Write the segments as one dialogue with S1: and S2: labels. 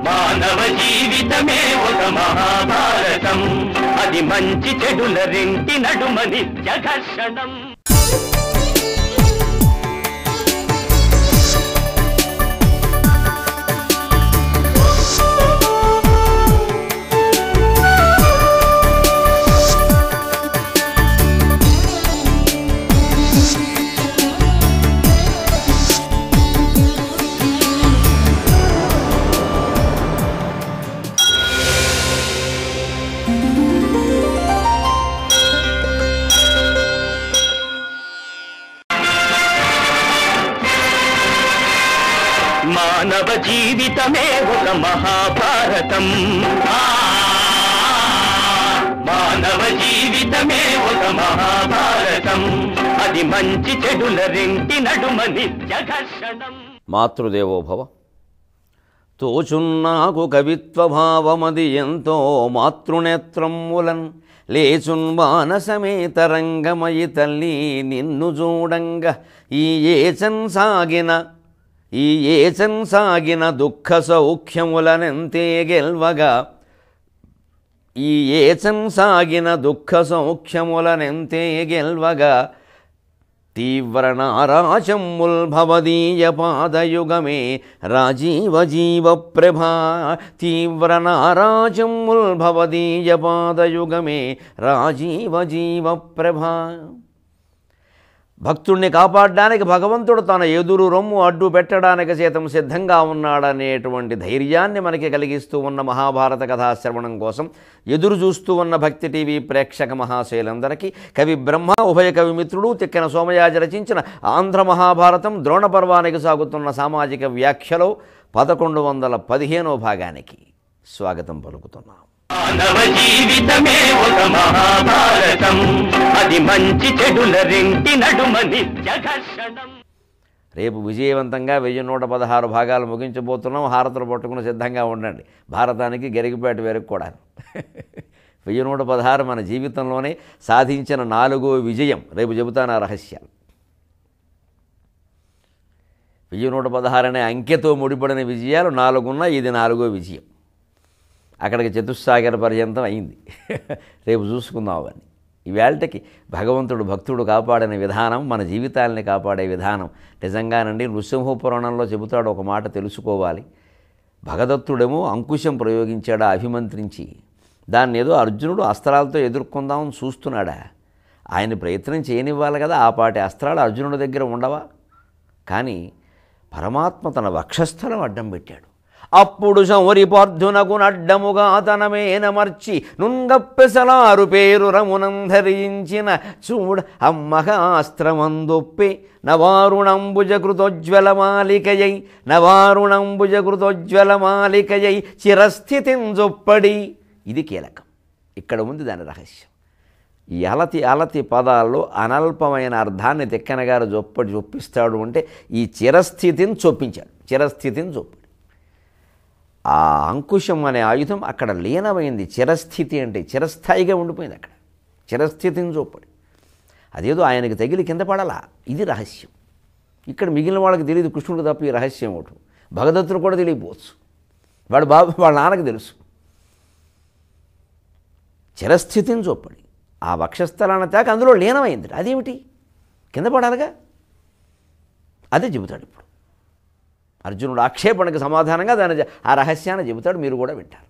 S1: మానవ జీవితమే ఒక మహాభారతం అది మంచి చెడుల రెంటి నడుమ నిత్య ఘర్షణం మానవ జీవితమే ఒక మహాభారతం ఆ, మానవ జీవితమే ఒక మహాభారతం అది మంచి చెడుల రెంటి నడుమ నిత్య ఘర్షణం
S2: మాతృదేవోభవ తోచున్నాకు కవిత్వభావమది ఎంతో మాతృనేత్రమ్ములన్ లేచున్ మానసమే తరంగమయి తల్లి నిన్ను చూడంగ ఈ ఏచన్ సాగిన ఈ ఏచన్ సాగిన దుఃఖ సౌఖ్యములనెంతే గెల్వగా ఈ ఏచన్ సాగిన దుఃఖ సౌఖ్యములనెంతే గెల్వగా తీవ్ర నారాచమ్ముల్ భవదీయ పాదయుగమే రాజీవ జీవ ప్రభా తీవ్ర నారాచమ్ముల్ భవదీయ పాదయుగమే రాజీవ జీవ ప్రభా భక్తుణ్ణి కాపాడడానికి భగవంతుడు తన ఎదురు రొమ్ము అడ్డు పెట్టడానికి సైతం సిద్ధంగా ఉన్నాడనేటువంటి ధైర్యాన్ని మనకి కలిగిస్తూ ఉన్న మహాభారత కథాశ్రవణం కోసం ఎదురు చూస్తూ ఉన్న భక్తి టీవీ ప్రేక్షక మహాశైలందరికీ కవి బ్రహ్మ ఉభయ కవి మిత్రుడు తిక్కిన సోమయాజి రచించిన ఆంధ్ర మహాభారతం ద్రోణ పర్వానికి సాగుతున్న సామాజిక వ్యాఖ్యలో పదకొండు వందల పదిహేనో భాగానికి స్వాగతం పలుకుతున్నాం
S1: మానవ జీవితమే ఒక మహాభారతం అది మంచి చెడుల రెంటి నడుమ నిత్య ఘర్షణం
S2: రేపు విజయవంతంగా వెయ్యి నూట పదహారు భాగాలు ముగించబోతున్నాం హారతులు పట్టుకుని సిద్ధంగా ఉండండి భారతానికి గరిగిపేట వేరకు కూడా వెయ్యి నూట పదహారు మన జీవితంలోనే సాధించిన నాలుగో విజయం రేపు చెబుతాను ఆ రహస్యాలు వెయ్యి నూట పదహారు అనే అంకెతో ముడిపడిన విజయాలు నాలుగున్న ఇది నాలుగో విజయం అక్కడికి చతుస్సాగర పర్యంతం అయింది రేపు చూసుకుందాం అవన్నీ ఈవేళకి భగవంతుడు భక్తుడు కాపాడిన విధానం మన జీవితాలని కాపాడే విధానం నిజంగానండి నృసింహ పురాణంలో చెబుతాడు ఒక మాట తెలుసుకోవాలి భగదత్తుడేమో అంకుశం ప్రయోగించాడా అభిమంత్రించి దాన్ని ఏదో అర్జునుడు అస్త్రాలతో ఎదుర్కొందామని చూస్తున్నాడా ఆయన ప్రయత్నం చేయనివ్వాలి కదా ఆ పాటి అస్త్రాలు అర్జునుడి దగ్గర ఉండవా కానీ పరమాత్మ తన వక్షస్థలం అడ్డం పెట్టాడు అప్పుడు శౌరిపార్థునకు నడ్డముగా తనమేనమర్చి నుంగప్పెసలారు పేరు రమునం ధరించిన చూడ అమ్మహాస్త్రమందొప్పి నవారుణంబుజకృతోజ్వలమాలికయై నవారుణంబుజకృతోజ్వలమాలికయై చిరస్థితింజొప్పడి ఇది కీలకం ఇక్కడ ఉంది దాని రహస్యం ఈ అలతి అలతి పదాల్లో అనల్పమైన అర్థాన్ని తిక్కన గారు చొప్పటి చొప్పిస్తాడు అంటే ఈ చిరస్థితిని చొప్పించాడు చిరస్థితిని చొప్పడి ఆ అంకుశం అనే ఆయుధం అక్కడ లీనమైంది చిరస్థితి అంటే చిరస్థాయిగా ఉండిపోయింది అక్కడ చిరస్థితిని చొప్పడి అదేదో ఆయనకి తగిలి కింద పడాలా ఇది రహస్యం ఇక్కడ మిగిలిన వాళ్ళకి తెలియదు కృష్ణుడు తప్ప ఈ రహస్యం ఒకటి భగదత్తుడు కూడా తెలియకపోవచ్చు వాడు బాబు వాళ్ళ నాన్నకు తెలుసు చిరస్థితిని చొప్పడి ఆ వక్షస్థలాన్ని తాక అందులో లీనమైంది అదేమిటి కింద పడాలిగా అదే చెబుతాడు ఇప్పుడు అర్జునుడు ఆక్షేపణకు సమాధానంగా దాని జ- ఆ రహస్యాన్ని చెబుతాడు మీరు కూడా వింటారు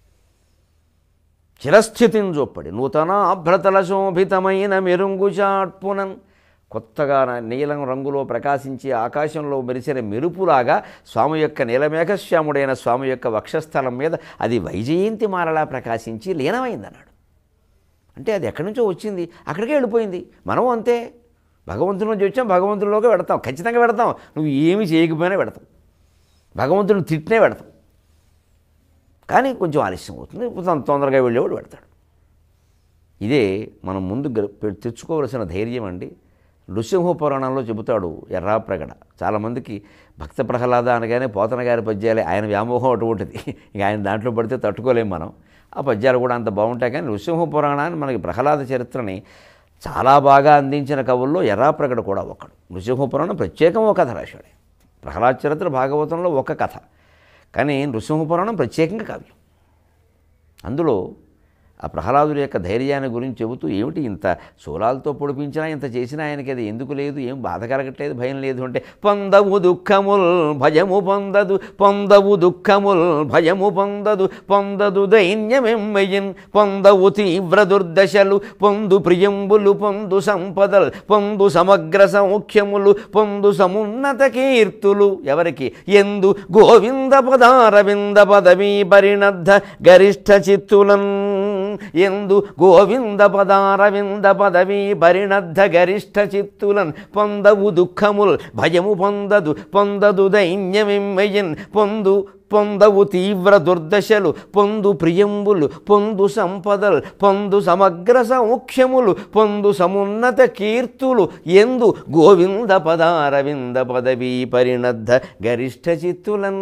S2: చిరస్థితిని చొప్పడి నూతన అభ్రతల శోభితమైన మెరుంగు చాట్పునన్ కొత్తగా న- నీలం రంగులో ప్రకాశించి ఆకాశంలో మెరిసిన మెరుపులాగా స్వామి యొక్క నీలమేఘశ్యాముడైన స్వామి యొక్క వక్షస్థలం మీద అది వైజయంతి మాలలా ప్రకాశించి లీనమైందన్నాడు అంటే అది ఎక్కడి నుంచో వచ్చింది అక్కడికే వెళ్ళిపోయింది మనం అంతే భగవంతుడి నుంచి వచ్చాం భగవంతుడిలోకి పెడతాం ఖచ్చితంగా పెడతాం నువ్వు ఏమి చేయకపోయినా పెడతాం భగవంతుడిని తిట్టినే పెడతాం కానీ కొంచెం ఆలస్యం అవుతుంది తొందర- తొందరగా వెళ్ళేవాడు పెడతాడు ఇదే మనం ముందు గ- పె- తెచ్చుకోవలసిన ధైర్యం అండి నృసింహ పురాణంలో చెబుతాడు ఎర్రాప్రగడ చాలామందికి భక్త ప్రహ్లాద అనగానే పోతన గారి పద్యాలే ఆయన వ్యామోహం అటువంటిది ఇక ఆయన దాంట్లో పడితే తట్టుకోలేం మనం ఆ పద్యాలు కూడా అంత బాగుంటాయి కానీ నృసింహ పురాణాన్ని మనకి ప్రహ్లాద చరిత్రని చాలా బాగా అందించిన కవుల్లో ఎర్రాప్రగడ కూడా ఒకడు నృసింహ పురాణం ప్రత్యేకం ఒక కథ రాశాడు ప్రహ్లాద చరిత్ర భాగవతంలో ఒక కథ కానీ నృసింహపురాణం ప్రత్యేకంగా కావ్యం అందులో ఆ ప్రహ్లాదుడి యొక్క ధైర్యాన్ని గురించి చెబుతూ ఏమిటి ఇంత శూలాలతో పొడిపించినా ఇంత చేసినా ఆయనకి అది ఎందుకు లేదు ఏం బాధ కలగట్లేదు భయం లేదు అంటే పొందవు దుఃఖముల్ భయము పొందదు పొందవు దుఃఖముల్ భయము పొందదు పొందదు దైన్యమెమ్మయిన్ పొందవు తీవ్ర దుర్దశలు పొందు ప్రియంబులు పొందు సంపదల్ పొందు సమగ్ర సౌఖ్యములు పొందు సమున్నత కీర్తులు ఎవరికి ఎందు గోవింద పదారవింద పదవీ పరిణద్ధ గరిష్ట చిత్తులన్ ఎందు గోవింద పదారవింద పదవీ పరిణద్ధ గరిష్ట చిత్తులన్ పొందవు దుఃఖముల్ భయము పొందదు పొందదు దైన్యమిమ్మయిన్ పొందు పొందవు తీవ్ర దుర్దశలు పొందు ప్రియంబులు పొందు సంపదల్ పొందు సమగ్ర సౌఖ్యములు పొందు సమున్నత కీర్తులు ఎందు గోవింద పదారవింద పదవీ పరిణద్ధ గరిష్ట చిత్తులన్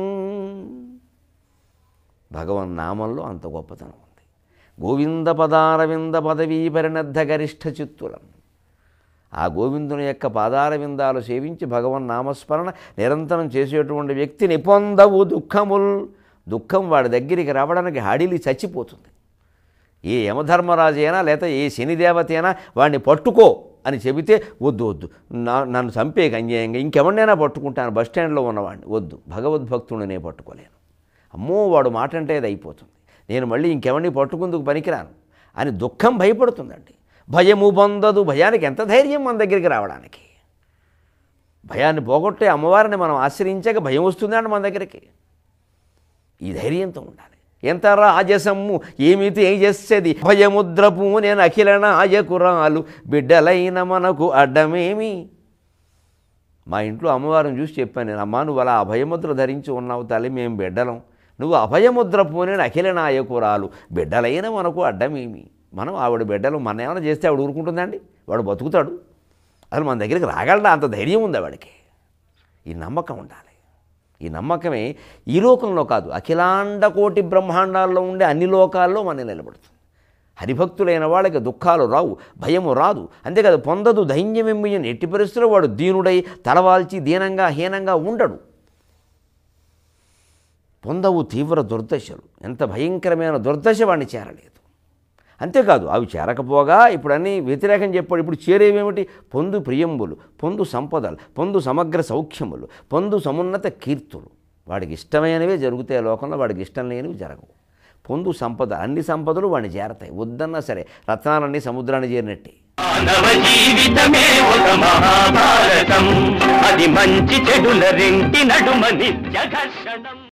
S2: భగవన్ నామంలో అంత గొప్పతనం ఉంది గోవింద పదారవింద పదవీ పరిణద్ధ గరిష్ట చిత్తులం ఆ గోవిందుని యొక్క పాదారవిందాలు సేవించి భగవన్ నామస్మరణ నిరంతరం చేసేటువంటి వ్యక్తిని పొందవు దుఃఖముల్ దుఃఖం వాడి దగ్గరికి రావడానికి హాడిలి చచ్చిపోతుంది ఏ యమధర్మరాజు అయినా లేదా ఏ శనిదేవత అయినా వాడిని పట్టుకో అని చెబితే వద్దు వద్దు నా నన్ను చంపేక అన్యాయంగా ఇంకెవరినైనా పట్టుకుంటాను బస్ స్టాండ్లో ఉన్నవాడిని వద్దు భగవద్భక్తుడిని నేను పట్టుకోలేను అమ్మో వాడు మాట అంటే అది అయిపోతుంది నేను మళ్ళీ ఇంకెవరిని పట్టుకుందుకు పనికిరాను అని దుఃఖం భయపడుతుందండి భయము పొందదు భయానికి ఎంత ధైర్యం మన దగ్గరికి రావడానికి భయాన్ని పోగొట్టే అమ్మవారిని మనం ఆశ్రయించాక భయం వస్తుందండి మన దగ్గరికి ఈ ధైర్యంతో ఉండాలి ఎంత రాజసమ్ము ఏమి తేజస్సది భయముద్రపు నేను అఖిల నాయకురాలు బిడ్డలైన మనకు అడ్డమేమి మా ఇంట్లో అమ్మవారిని చూసి చెప్పాను నేను అమ్మా నువ్వు అలా అభయముద్ర ధరించి ఉన్నావు తల్లి మేము బిడ్డలం నువ్వు అభయముద్ర పూనేడు అఖిల నాయకురాలు బిడ్డలైన మనకు అడ్డమేమి మనం ఆవిడ బిడ్డలు మన ఏమైనా చేస్తే ఆవిడ ఊరుకుంటుందండి వాడు బతుకుతాడు అసలు మన దగ్గరికి రాగలడా అంత ధైర్యం ఉంది వాడికి ఈ నమ్మకం ఉండాలి ఈ నమ్మకమే ఈ లోకంలో కాదు అఖిలాండ కోటి బ్రహ్మాండాల్లో ఉండే అన్ని లోకాల్లో మన నిలబడుతుంది హరిభక్తులైన వాళ్ళకి దుఃఖాలు రావు భయము రాదు అంతేకాదు పొందదు ధైన్యమెమ్మియని ఎట్టి పరిస్థితుల్లో వాడు దీనుడై తలవాల్చి దీనంగా హీనంగా ఉండడు పొందవు తీవ్ర దుర్దశలు ఎంత భయంకరమైన దుర్దశ వాడిని చేరలేదు అంతేకాదు అవి చేరకపోగా ఇప్పుడు అన్నీ వ్యతిరేకం చెప్పాడు ఇప్పుడు చేరేవేమిటి పొందు ప్రియంబులు పొందు సంపదలు పొందు సమగ్ర సౌఖ్యములు పొందు సమున్నత కీర్తులు వాడికి ఇష్టమైనవే జరుగుతాయి లోకంలో వాడికి ఇష్టం లేనివి జరగవు పొందు సంపద అన్ని సంపదలు వాడిని చేరతాయి వద్దన్నా సరే రత్నాలన్నీ సముద్రాన్ని చేరినట్టే
S1: మానవ జీవితమే ఒక మహాభారతం అది మంచి చెడుల రెంటి నడుమ నిత్య ఘర్షణం